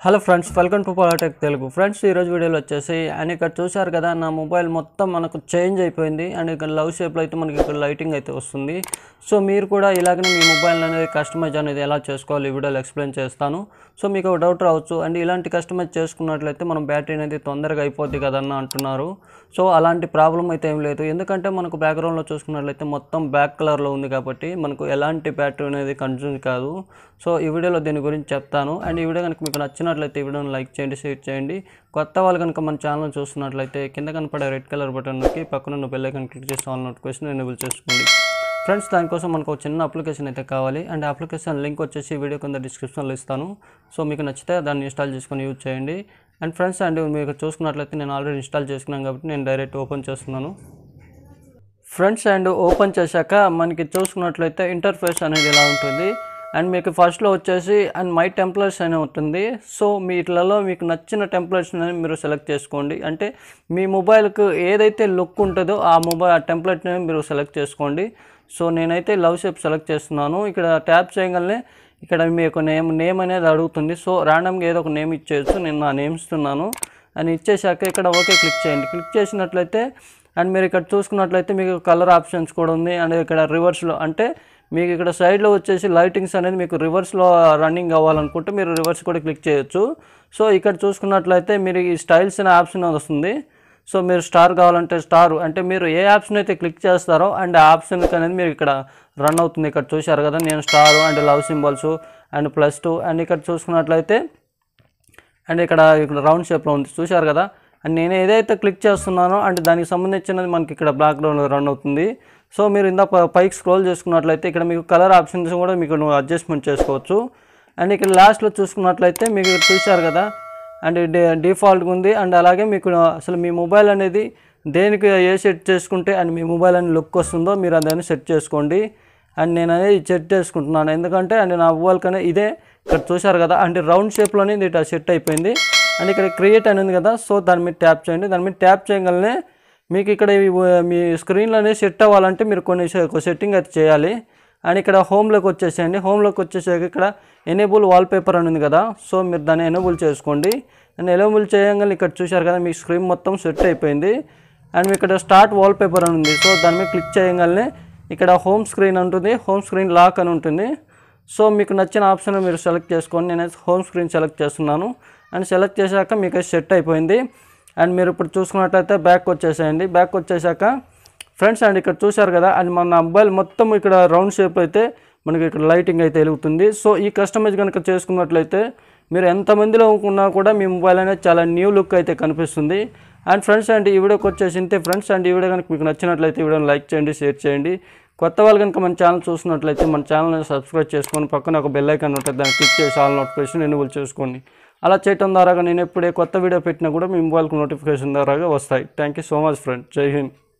hello friends welcome to polytech Telugu friends ఈరోజు వీడియోలో వచ్చేసి అండ్ ఇక్కడ చూశారు కదా నా మొబైల్ మొత్తం మనకు చేంజ్ అయిపోయింది అండ్ ఇక్కడ లవ్ షేప్లో అయితే మనకి ఇక్కడ లైటింగ్ అయితే వస్తుంది సో మీరు కూడా ఇలాగనే మీ మొబైల్ అనేది కస్టమైజ్ అనేది ఎలా చేసుకోవాలి ఈ వీడియోలో ఎక్స్ప్లెయిన్ చేస్తాను సో మీకు ఒక డౌట్ రావచ్చు అండ్ ఇలాంటి కస్టమైజ్ చేసుకున్నట్లయితే మనం బ్యాటరీ అనేది తొందరగా అయిపోద్ది కదన్న అంటున్నారు సో అలాంటి ప్రాబ్లం అయితే ఏం లేదు ఎందుకంటే మనకు బ్యాక్గ్రౌండ్లో చూసుకున్నట్లయితే మొత్తం బ్లాక్ కలర్లో ఉంది కాబట్టి మనకు ఎలాంటి బ్యాటరీ అనేది కన్జ్యూమ్ కాదు సో ఈ వీడియోలో దీని గురించి చెప్తాను అండ్ ఈ వీడియో కనుక మీకు నచ్చినట్లయితే ఈ వీడియోని లైక్ చేయండి షేర్ చేయండి కొత్త వాళ్ళు కనుక మన ఛానల్ చూస్తున్నట్లయితే కింద కనపడే రెడ్ కలర్ బటన్ నొక్కి పక్కన ఉన్న బెల్ ఐకాన్ క్లిక్ చేసి ఆల్ నోటిఫికేషన్ ఎనేబుల్ చేసుకోండి ఫ్రెండ్స్ దానికోసం మనకు ఒక చిన్న అప్లికేషన్ అయితే కావాలి అండ్ అప్లికేషన్ లింక్ వచ్చేసి వీడియో కింద డిస్క్రిప్షన్లో ఇస్తాను సో మీకు నచ్చితే దాన్ని ఇన్స్టాల్ చేసుకొని యూజ్ చేయండి అండ్ ఫ్రెండ్స్ అండ్ మీకు చూసుకున్నట్లయితే నేను ఆల్రెడీ ఇన్స్టాల్ చేసుకున్నాను కాబట్టి నేను డైరెక్ట్ ఓపెన్ చేస్తున్నాను ఫ్రంట్స్ అండ్ ఓపెన్ చేశాక మనకి చూసుకున్నట్లయితే ఇంటర్ఫేస్ అనేది ఇలా ఉంటుంది అండ్ మీకు ఫస్ట్లో వచ్చేసి అండ్ మై టెంప్లెట్స్ అని ఉంటుంది సో మీ ఇట్లలో మీకు నచ్చిన టెంప్లెట్స్ అనేది మీరు సెలెక్ట్ చేసుకోండి అంటే మీ మొబైల్కి ఏదైతే లుక్ ఉంటుందో ఆ మొబైల్ ఆ టెంప్లెట్ని మీరు సెలెక్ట్ చేసుకోండి సో నేనైతే లవ్ షేప్ సెలెక్ట్ చేస్తున్నాను ఇక్కడ ట్యాప్ చేయగలనే ఇక్కడ మీకు నేమ్ నేమ్ అనేది అడుగుతుంది సో ర్యాండమ్గా ఏదో ఒక నేమ్ ఇచ్చేయచ్చు నేను నా నేమ్ ఇస్తున్నాను అని ఇచ్చేసాక ఇక్కడ ఓకే క్లిక్ చేయండి క్లిక్ చేసినట్లయితే అండ్ మీరు ఇక్కడ చూసుకున్నట్లయితే మీకు కలర్ ఆప్షన్స్ కూడా ఉంది అండ్ ఇక్కడ రివర్స్లో అంటే మీకు ఇక్కడ సైడ్లో వచ్చేసి లైటింగ్స్ అనేది మీకు రివర్స్లో రన్నింగ్ అవ్వాలనుకుంటే మీరు రివర్స్ కూడా క్లిక్ చేయొచ్చు సో ఇక్కడ చూసుకున్నట్లయితే మీరు ఈ స్టైల్స్ అనే ఆప్షన్ వస్తుంది సో మీరు స్టార్ కావాలంటే స్టార్ అంటే మీరు ఏ ఆప్షన్ అయితే క్లిక్ చేస్తారో అండ్ ఆ ఆప్షన్కి అనేది మీరు ఇక్కడ రన్ అవుతుంది ఇక్కడ చూశారు కదా నేను star and love symbols and plus two and ఇక్కడ చూసుకున్నట్లయితే అండ్ ఇక్కడ ఇక్కడ రౌండ్ షేప్లో ఉంది చూశారు కదా అండ్ నేను ఏదైతే క్లిక్ చేస్తున్నానో అంటే దానికి సంబంధించినది మనకి ఇక్కడ బ్యాక్గ్రౌండ్ రన్ అవుతుంది సో మీరు ఇందా ప- పైకి స్క్రోల్ చేసుకున్నట్లయితే ఇక్కడ మీకు కలర్ ఆప్షన్స్ కూడా మీకు అడ్జస్ట్మెంట్ చేసుకోవచ్చు అండ్ ఇక్కడ లాస్ట్లో చూసుకున్నట్లయితే మీకు ఇక్కడ చూశారు కదా అండ్ డిఫాల్ట్గా ఉంది అండ్ అలాగే మీకు అసలు మీ మొబైల్ అనేది దేనికి ఏ సెట్ చేసుకుంటే అండ్ మీ మొబైల్ అని లుక్ వస్తుందో మీరు దాన్ని సెట్ చేసుకోండి అండ్ నేను అనేది సెట్ చేసుకుంటున్నాను ఎందుకంటే అండ్ నా మొబైల్కి అనేది ఇదే ఇక్కడ చూశారు కదా అంటే రౌండ్ షేప్లోనే ఇది ఇట్లా సెట్ అయిపోయింది అండ్ ఇక్కడ క్రియేట్ అని ఉంది కదా సో దాని మీద ట్యాప్ చేయండి దాని మీద ట్యాప్ చేయగలనే మీకు ఇక్కడ ఇవి, ఆ, మీ స్క్రీన్లో అనేది సెట్ అవ్వాలంటే మీరు కొన్ని సెట్టింగ్ అయితే చేయాలి అండ్ ఇక్కడ హోమ్లోకి వచ్చేసేయండి హోమ్లోకి వచ్చేసాక ఇక్కడ ఎనేబుల్ వాల్పేపర్ అని ఉంది కదా సో మీరు దాన్ని ఎనేబుల్ చేసుకోండి అండ్ ఎనేబుల్ చేయగానే ఇక్కడ చూశారు కదా మీ స్క్రీన్ మొత్తం సెట్ అయిపోయింది అండ్ మీకు ఇక్కడ స్టార్ట్ వాల్పేపర్ అని ఉంది సో దాని మీద క్లిక్ చేయగానే ఇక్కడ హోమ్ స్క్రీన్ ఉంటుంది హోమ్ స్క్రీన్ లాక్ అని ఉంటుంది సో మీకు నచ్చిన ఆప్షన్ మీరు సెలెక్ట్ చేసుకోండి నేను హోమ్ స్క్రీన్ సెలెక్ట్ చేస్తున్నాను అండ్ సెలెక్ట్ చేశాక మీకు సెట్ అయిపోయింది అండ్ మీరు ఇప్పుడు చూసుకున్నట్లయితే బ్యాక్ వచ్చేసేయండి బ్యాక్ వచ్చేసాక ఫ్రెండ్స్ అండ్ ఇక్కడ చూశారు కదా అండ్ మన మొబైల్ మొత్తం ఇక్కడ రౌండ్ షేప్ అయితే మనకి ఇక్కడ లైటింగ్ అయితే వెలుగుతుంది సో ఈ కస్టమైజ్ కనుక చేసుకున్నట్లయితే మీరు ఎంతమందిలో ఉన్నా కూడా మీ మొబైల్ అనేది చాలా న్యూ లుక్ అయితే కనిపిస్తుంది అండ్ ఫ్రెండ్స్ అండ్ ఈ వీడియోకి వచ్చేసి ఇంతే ఫ్రెండ్స్ అండ్ ఈ వీడియో కనుక మీకు నచ్చినట్లయితే ఈ వీడియోని లైక్ చేయండి షేర్ చేయండి కొత్త వాళ్ళు కనుక మన ఛానల్ చూస్తున్నట్లయితే మన ఛానల్ని సబ్స్క్రైబ్ చేసుకొని పక్కన ఒక బెల్ ఐకాన్ ఉంటుంది దాన్ని క్లిక్ చేసి ఆల్ నోటిఫికేషన్ ఎనేబుల్ చేసుకోండి అలా చేయటం ద్వారా నేను ఎప్పుడే కొత్త వీడియో పెట్టినా కూడా మీ మొబైల్కి నోటిఫికేషన్ ద్వారా వస్తాయి thank you so much friend Jai Hind